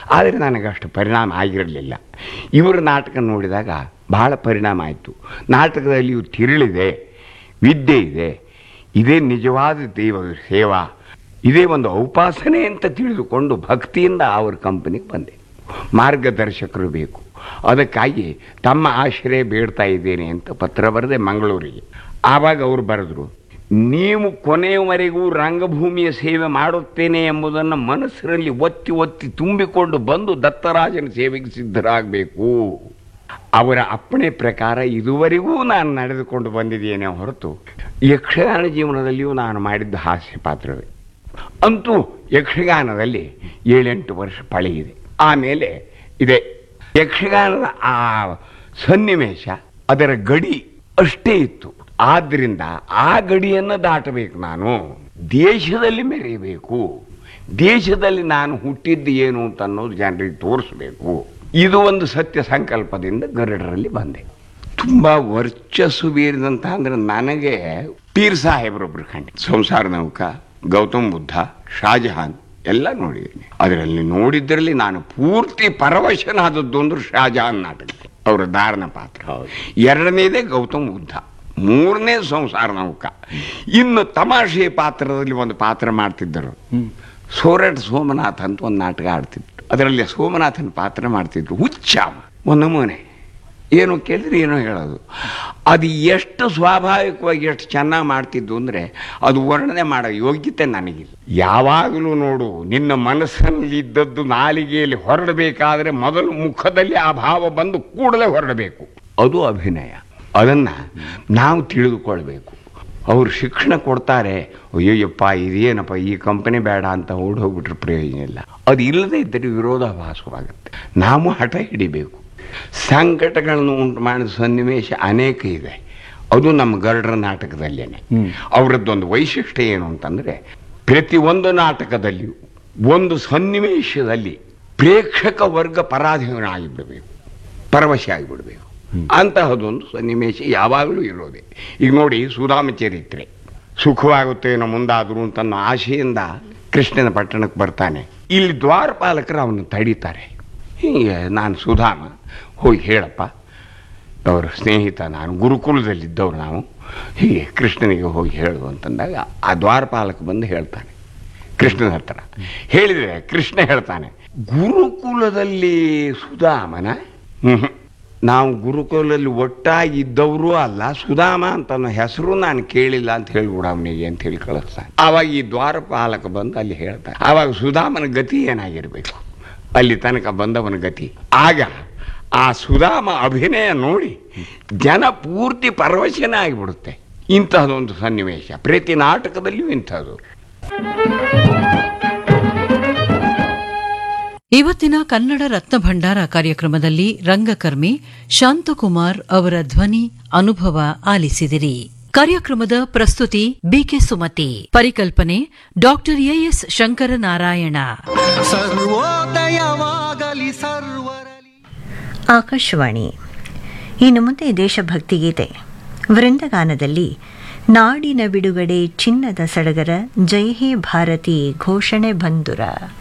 ಆದರೆ ನನಗೆ ಅಷ್ಟು ಪರಿಣಾಮ ಆಗಿರಲಿಲ್ಲ ಇವರ ನಾಟಕ ನೋಡಿದಾಗ ಬಹಳ ಪರಿಣಾಮ ಆಯಿತು ನಾಟಕದಲ್ಲಿಯೂ ತಿರುಳಿದೆ ವಿದ್ಯೆ ಇದೆ ಇದೇ ನಿಜವಾದ ದೇವ ಸೇವಾ ಇದೇ ಒಂದು ಔಪಾಸನೆ ಅಂತ ತಿಳಿದುಕೊಂಡು ಭಕ್ತಿಯಿಂದ ಅವ್ರ ಕಂಪನಿಗೆ ಬಂದೆ ಮಾರ್ಗದರ್ಶಕರು ಬೇಕು ಅದಕ್ಕಾಗಿ ತಮ್ಮ ಆಶ್ರಯ ಬೇಡ್ತಾ ಇದ್ದೇನೆ ಅಂತ ಪತ್ರ ಬರೆದೆ ಮಂಗಳೂರಿಗೆ ಆವಾಗ ಅವರು ಬರೆದ್ರು ನೀವು ಕೊನೆಯವರೆಗೂ ರಂಗಭೂಮಿಯ ಸೇವೆ ಮಾಡುತ್ತೇನೆ ಎಂಬುದನ್ನು ಮನಸ್ಸಿನಲ್ಲಿ ಒತ್ತಿ ಒತ್ತಿ ತುಂಬಿಕೊಂಡು ಬಂದು ದತ್ತರಾಜನ ಸೇವೆಗೆ ಸಿದ್ಧರಾಗಬೇಕು ಅವರ ಅಪ್ಪಣೆ ಪ್ರಕಾರ ಇದುವರೆಗೂ ನಾನು ನಡೆದುಕೊಂಡು ಬಂದಿದ್ದೇನೆ ಹೊರತು ಯಕ್ಷಗಾನ ಜೀವನದಲ್ಲಿಯೂ ನಾನು ಮಾಡಿದ್ದ ಹಾಸ್ಯ ಪಾತ್ರವೇ ಅಂತೂ ಯಕ್ಷಗಾನದಲ್ಲಿ ಏಳೆಂಟು ವರ್ಷ ಪಳೆಯಿದೆ ಆಮೇಲೆ ಇದೆ ಯಕ್ಷಗಾನದ ಆ ಸನ್ನಿವೇಶ ಅದರ ಗಡಿ ಅಷ್ಟೇ ಇತ್ತು ಆದ್ದರಿಂದ ಆ ಗಡಿಯನ್ನು ದಾಟಬೇಕು ನಾನು ದೇಶದಲ್ಲಿ ಮೆರೆಯಬೇಕು ದೇಶದಲ್ಲಿ ನಾನು ಹುಟ್ಟಿದ್ದು ಏನು ಅಂತ ಅನ್ನೋದು ಜನರಿಗೆ ತೋರಿಸ್ಬೇಕು ಇದು ಒಂದು ಸತ್ಯ ಸಂಕಲ್ಪದಿಂದ ಗರುಡರಲ್ಲಿ ಬಂದೆ ತುಂಬ ವರ್ಚಸ್ಸು ಬೀರಿದಂತ ಅಂದ್ರೆ ನನಗೆ ಪೀರ್ ಸಾಹೇಬ್ರೊಬ್ರು ಕಂಡು ಸಂಸಾರ ನೌಕ ಗೌತಮ್ ಬುದ್ಧ ಶಾಜಹಾನ್ ಎಲ್ಲ ನೋಡಿದ್ದೀನಿ ಅದರಲ್ಲಿ ನೋಡಿದ್ರಲ್ಲಿ ನಾನು ಪೂರ್ತಿ ಪರವಶನಾದದ್ದು ಅಂದ್ರೆ ಶಾಜಹಾನ್ ನಾಟಕ ಅವರ ದಾರಣ ಪಾತ್ರ ಎರಡನೇದೇ ಗೌತಮ್ ಬುದ್ಧ ಮೂರನೇ ಸಂಸಾರ ನೌಕ ಇನ್ನು ತಮಾಷೆ ಪಾತ್ರದಲ್ಲಿ ಒಂದು ಪಾತ್ರ ಮಾಡ್ತಿದ್ದರು ಸೋರಟ್ ಸೋಮನಾಥ್ ಅಂತ ಒಂದು ನಾಟಕ ಆಡ್ತಿದ್ರು ಅದರಲ್ಲಿ ಸೋಮನಾಥನ ಪಾತ್ರ ಮಾಡ್ತಿದ್ರು ಹುಚ್ಚ ಒಂದು ನಮೂನೆ ಏನು ಕೇಳಿದ್ರೆ ಏನೋ ಹೇಳೋದು ಅದು ಎಷ್ಟು ಸ್ವಾಭಾವಿಕವಾಗಿ ಎಷ್ಟು ಚೆನ್ನಾಗಿ ಮಾಡ್ತಿದ್ದು ಅಂದರೆ ಅದು ವರ್ಣನೆ ಮಾಡೋ ಯೋಗ್ಯತೆ ನನಗಿಲ್ಲ ಯಾವಾಗಲೂ ನೋಡು ನಿನ್ನ ಮನಸ್ಸಿನಲ್ಲಿ ಇದ್ದದ್ದು ನಾಲಿಗೆಯಲ್ಲಿ ಹೊರಡಬೇಕಾದ್ರೆ ಮೊದಲು ಮುಖದಲ್ಲಿ ಆ ಭಾವ ಬಂದು ಕೂಡಲೇ ಹೊರಡಬೇಕು ಅದು ಅಭಿನಯ ಅದನ್ನು ನಾವು ತಿಳಿದುಕೊಳ್ಬೇಕು ಅವರು ಶಿಕ್ಷಣ ಕೊಡ್ತಾರೆ ಅಯ್ಯಯ್ಯಪ್ಪ ಇದೇನಪ್ಪ ಈ ಕಂಪನಿ ಬೇಡ ಅಂತ ಓಡಿ ಹೋಗ್ಬಿಟ್ರೆ ಪ್ರಯೋಜನ ಇಲ್ಲ ಅದು ಇಲ್ಲದೆ ಇದ್ದರೆ ವಿರೋಧಾಭಾಸವಾಗುತ್ತೆ ನಾವು ಹಠ ಹಿಡಿಬೇಕು ಸಂಕಟಗಳನ್ನು ಉಂಟು ಮಾಡಿದ ಸನ್ನಿವೇಶ ಅನೇಕ ಇದೆ ಅದು ನಮ್ಮ ಗರುಡರ ನಾಟಕದಲ್ಲೇನೆ ಅವರದ್ದೊಂದು ವೈಶಿಷ್ಟ್ಯ ಏನು ಅಂತಂದರೆ ಪ್ರತಿಯೊಂದು ನಾಟಕದಲ್ಲಿಯೂ ಒಂದು ಸನ್ನಿವೇಶದಲ್ಲಿ ಪ್ರೇಕ್ಷಕ ವರ್ಗ ಪರಾಧೀನಾಗಿ ಬಿಡಬೇಕು ಪರವಶ ಆಗಿಬಿಡಬೇಕು ಅಂತಹದೊಂದು ಸನ್ನಿವೇಶ ಯಾವಾಗಲೂ ಇರೋದೆ ಈಗ ನೋಡಿ ಸುಧಾಮ ಚರಿತ್ರೆ ಸುಖವಾಗುತ್ತೇನೋ ಮುಂದಾದರೂ ಅಂತ ಅನ್ನೋ ಆಶೆಯಿಂದ ಕೃಷ್ಣನ ಪಟ್ಟಣಕ್ಕೆ ಬರ್ತಾನೆ ಇಲ್ಲಿ ದ್ವಾರಪಾಲಕರು ಅವನು ತಡೀತಾರೆ ಹೀಗೆ ನಾನು ಸುಧಾಮ ಹೋಗಿ ಹೇಳಪ್ಪ ಅವರ ಸ್ನೇಹಿತ ನಾನು ಗುರುಕುಲದಲ್ಲಿದ್ದವ್ರು ನಾವು ಹೀಗೆ ಕೃಷ್ಣನಿಗೆ ಹೋಗಿ ಹೇಳು ಅಂತಂದಾಗ ಆ ದ್ವಾರಪಾಲಕ ಬಂದು ಹೇಳ್ತಾನೆ ಕೃಷ್ಣನ ಹತ್ರ ಹೇಳಿದರೆ ಕೃಷ್ಣ ಹೇಳ್ತಾನೆ ಗುರುಕುಲದಲ್ಲಿ ಸುಧಾಮನ ಹ್ಮ್ ನಾವು ಗುರುಕುಲದಲ್ಲಿ ಒಟ್ಟಾಗಿ ಇದ್ದವರು ಅಲ್ಲ ಸುಧಾಮ ಅಂತ ಅನ್ನೋ ಹೆಸರು ನಾನು ಕೇಳಿಲ್ಲ ಅಂತ ಹೇಳ್ಬಿಡ ಅವನಿಗೆ ಅಂತ ಹೇಳಿ ಕಳಿಸ್ತಾನೆ ಆವಾಗ ಈ ದ್ವಾರಪಾಲಕ ಬಂದು ಅಲ್ಲಿ ಹೇಳ್ತಾನೆ ಆವಾಗ ಸುಧಾಮನ ಗತಿ ಏನಾಗಿರ್ಬೇಕು ಅಲ್ಲಿ ತನಕ ಬಂದವನ ಗತಿ ಆಗ ಆ ಸುಧಾಮ ಅಭಿನಯ ನೋಡಿ ಜನ ಪೂರ್ತಿ ಪರವಶನೇ ಆಗಿಬಿಡುತ್ತೆ ಇಂತಹದೊಂದು ಸನ್ನಿವೇಶ ಪ್ರತಿ ನಾಟಕದಲ್ಲಿಯೂ ಇಂಥದ್ದು ಇವತ್ತಿನ ಕನ್ನಡ ರತ್ನ ಭಂಡಾರ ಕಾರ್ಯಕ್ರಮದಲ್ಲಿ ರಂಗಕರ್ಮಿ ಶಾಂತಕುಮಾರ್ ಅವರ ಧ್ವನಿ ಅನುಭವ ಆಲಿಸಿದಿರಿ ಕಾರ್ಯಕ್ರಮದ ಪ್ರಸ್ತುತಿ ಬಿಕೆ ಸುಮತಿ ಪರಿಕಲ್ಪನೆ ಡಾಕ್ಟರ್ ಎಎಸ್ ಶಂಕರನಾರಾಯಣ ಸರ್ವೋದಯವಾಗಲಿ ಸರ್ವರಲಿ ಆಕಾಶವಾಣಿ ಇನ್ನು ಮುಂದೆ ದೇಶಭಕ್ತಿ ಗೀತೆ ವೃಂದಗಾನದಲ್ಲಿ ನಾಡಿನ ಬಿಡುಗಡೆ ಚಿನ್ನದ ಸಡಗರ ಜೈ ಹೇ ಭಾರತಿ ಘೋಷಣೆ ಬಂದುರ